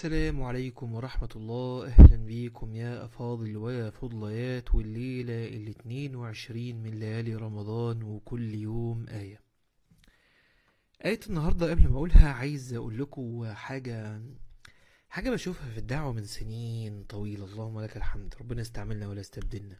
السلام عليكم ورحمة الله أهلا بيكم يا أفاضل ويا فضليات والليلة الاتنين وعشرين من ليالي رمضان وكل يوم آية آية النهاردة قبل ما أقولها عايز أقول لكم حاجة حاجة بشوفها في الدعوة من سنين طويلة اللهم لك الحمد ربنا استعملنا ولا استبدلنا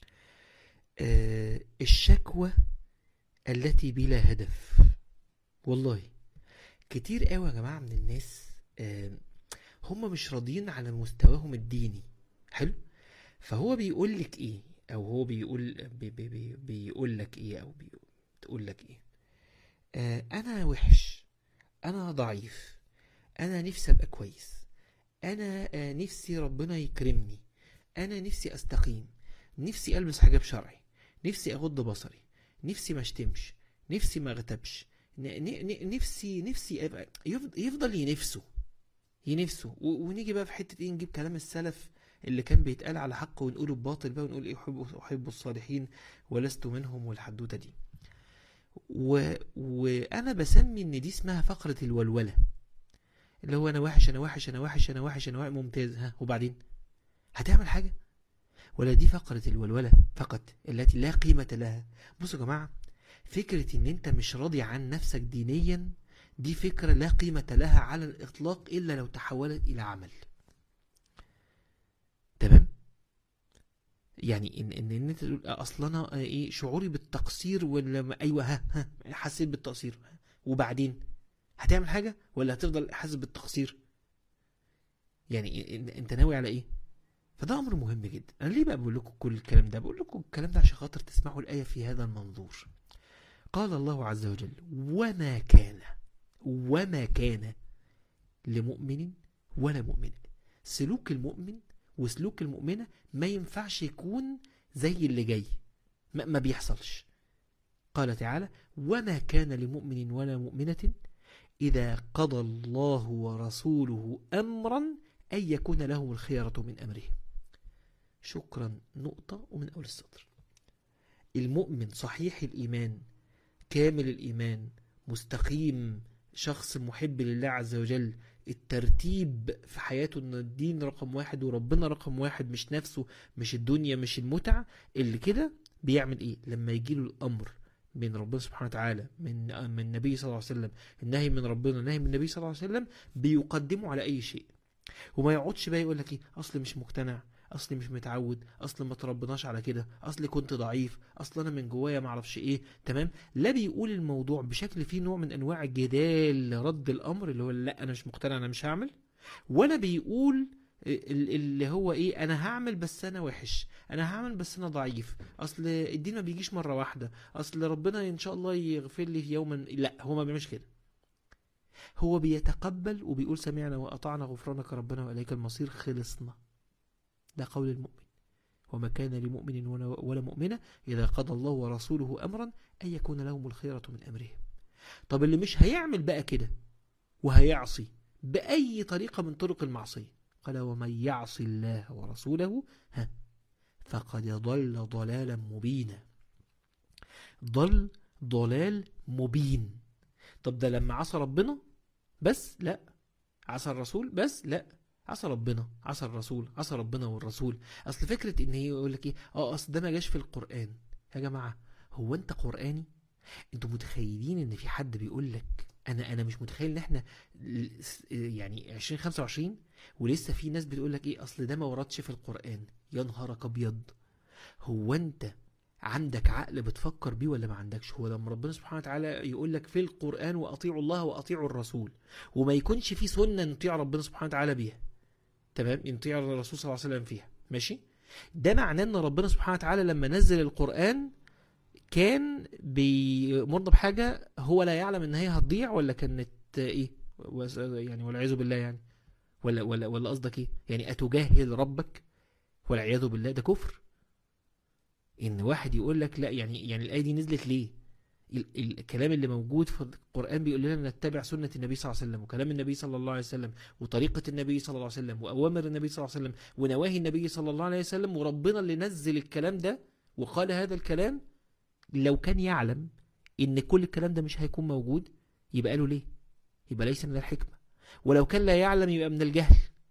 آه الشكوى التي بلا هدف والله كتير قوي يا جماعة من الناس آه هم مش راضيين على مستواهم الديني حلو فهو بيقول لك ايه او هو بيقول بي بي بي بيقول لك ايه او بتقول لك ايه آه انا وحش انا ضعيف انا نفسي ابقى كويس انا آه نفسي ربنا يكرمني انا نفسي استقيم نفسي البس حجاب شرعي نفسي اغض بصري نفسي ما اشتمش نفسي ما اغتابش ن- ن- نفسي نفسي أبقى يفضل, يفضل ينفسه ينفسه و- ونيجي بقى في حتة ايه نجيب كلام السلف اللي كان بيتقال على حق ونقوله بباطل بقى ونقول ايه احب احب الصالحين ولست منهم والحدوتة دي و... وانا بسمي ان دي اسمها فقرة الولولة اللي هو انا وحش انا وحش انا وحش انا وحش انا وحش ممتاز ها وبعدين هتعمل حاجة ولا دي فقرة الولولة فقط التي لا قيمة لها بصوا يا جماعة فكرة ان انت مش راضي عن نفسك دينيا دي فكرة لا قيمة لها على الإطلاق إلا لو تحولت إلى عمل تمام يعني إن إن, إن أنت تقول أصل أنا إيه شعوري بالتقصير ولا ما- أيوه ها ها حسيت بالتقصير وبعدين هتعمل حاجة ولا هتفضل حاسس بالتقصير يعني إن- إن- أنت ناوي على إيه فده أمر مهم جدا أنا ليه بقى بقول لكم كل الكلام ده بقول لكم الكلام ده عشان خاطر تسمعوا الآية في هذا المنظور قال الله عز وجل وما كان وما كان لمؤمن ولا مؤمنة سلوك المؤمن وسلوك المؤمنة ما ينفعش يكون زي اللي جاي ما, ما بيحصلش قال تعالى وما كان لمؤمن ولا مؤمنة إذا قضى الله ورسوله أمرا أن يكون لهم الخيرة من أمرهم شكرا نقطة ومن أول السطر المؤمن صحيح الإيمان كامل الإيمان مستقيم شخص محب لله عز وجل الترتيب في حياته ان الدين رقم واحد وربنا رقم واحد مش نفسه مش الدنيا مش المتعة اللي كده بيعمل ايه لما يجيله الامر من ربنا سبحانه وتعالى من من النبي صلى الله عليه وسلم النهي من ربنا النهي من النبي صلى الله عليه وسلم بيقدمه على اي شيء وما يقعدش بقى يقول لك ايه اصل مش مقتنع اصل مش متعود اصل ما تربناش على كده اصل كنت ضعيف اصل انا من جوايا ما اعرفش ايه تمام لا بيقول الموضوع بشكل فيه نوع من انواع الجدال رد الامر اللي هو لا انا مش مقتنع انا مش هعمل ولا بيقول ال- اللي هو ايه انا هعمل بس انا وحش انا هعمل بس انا ضعيف اصل الدين ما بيجيش مره واحده اصل ربنا ان شاء الله يغفر لي يوما لا هو ما بيعملش كده هو بيتقبل وبيقول سمعنا واطعنا غفرانك ربنا واليك المصير خلصنا ده قول المؤمن وما كان لمؤمن ولا ولا مؤمنة إذا قضى الله ورسوله أمرا أن يكون لهم الخيرة من أمرهم طب اللي مش هيعمل بقى كده وهيعصي بأي طريقة من طرق المعصية قال ومن يعص الله ورسوله ها فقد ضل ضلالا مبينا ضل ضلال مبين طب ده لما عصى ربنا بس لا عصى الرسول بس لا عصى ربنا عصى الرسول عصى ربنا والرسول اصل فكره ان هي يقول لك ايه اه اصل ده ما جاش في القران يا جماعه هو انت قراني انتوا متخيلين ان في حد بيقول لك انا انا مش متخيل ان احنا ل- يعني 2025 ولسه في ناس بتقول لك ايه اصل ده ما وردش في القران يا نهارك ابيض هو انت عندك عقل بتفكر بيه ولا ما عندكش هو لما ربنا سبحانه وتعالى يقول لك في القرآن وأطيعوا الله وأطيعوا الرسول وما يكونش في سنة نطيع ربنا سبحانه وتعالى بيها تمام نطيع الرسول صلى الله عليه وسلم فيها ماشي ده معناه ان ربنا سبحانه وتعالى لما نزل القرآن كان بيمرنا بحاجة هو لا يعلم ان هي هتضيع ولا كانت ايه وس- يعني والعياذ بالله يعني ولا ولا ولا قصدك ايه يعني اتجاهل ربك والعياذ بالله ده كفر ان واحد يقول لك لا يعني يعني الايه دي نزلت ليه ال- ال- الكلام اللي موجود في القران بيقول لنا نتبع سنه النبي صلى الله عليه وسلم وكلام النبي صلى الله عليه وسلم وطريقه النبي صلى الله عليه وسلم واوامر النبي صلى الله عليه وسلم ونواهي النبي صلى الله عليه وسلم وربنا اللي نزل الكلام ده وقال هذا الكلام لو كان يعلم ان كل الكلام ده مش هيكون موجود يبقى قالوا ليه يبقى ليس من الحكمه ولو كان لا يعلم يبقى من الجهل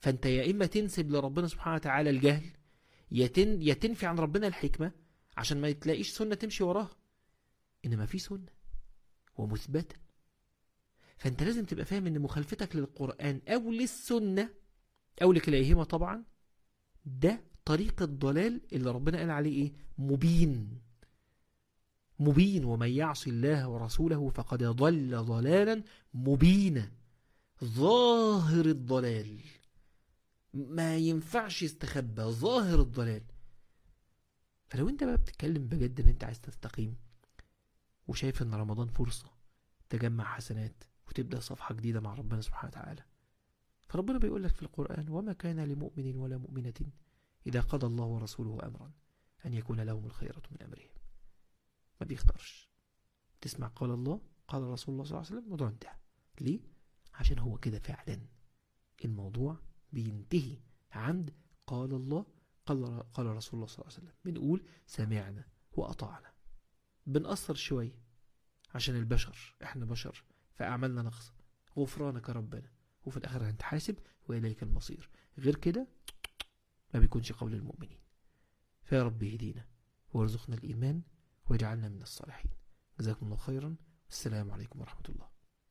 فانت يا اما تنسب لربنا سبحانه وتعالى الجهل يا تن- يا تنفي عن ربنا الحكمه عشان ما تلاقيش سنه تمشي وراها انما في سنه ومثبته فانت لازم تبقى فاهم ان مخالفتك للقران او للسنه او لكليهما طبعا ده طريق الضلال اللي ربنا قال عليه ايه مبين مبين ومن يعص الله ورسوله فقد ضل ضلالا مبينا ظاهر الضلال ما ينفعش يستخبى ظاهر الضلال فلو انت بقى بتتكلم بجد ان انت عايز تستقيم وشايف ان رمضان فرصة تجمع حسنات وتبدأ صفحة جديدة مع ربنا سبحانه وتعالى فربنا بيقول لك في القرآن وما كان لمؤمن ولا مؤمنة إذا قضى الله ورسوله أمرا أن يكون لهم الخيرة من أمرهم ما بيختارش تسمع قال الله قال رسول الله صلى الله عليه وسلم الموضوع انتهى ليه؟ عشان هو كده فعلا الموضوع بينتهي عند قال الله قال, قال رسول الله صلى الله عليه وسلم بنقول سمعنا وأطعنا بنقصر شوية عشان البشر احنا بشر فأعمالنا نقص غفرانك ربنا وفي الآخر هنتحاسب وإليك المصير غير كده ما بيكونش قول المؤمنين فيا رب يهدينا وارزقنا الإيمان واجعلنا من الصالحين جزاكم الله خيرا والسلام عليكم ورحمة الله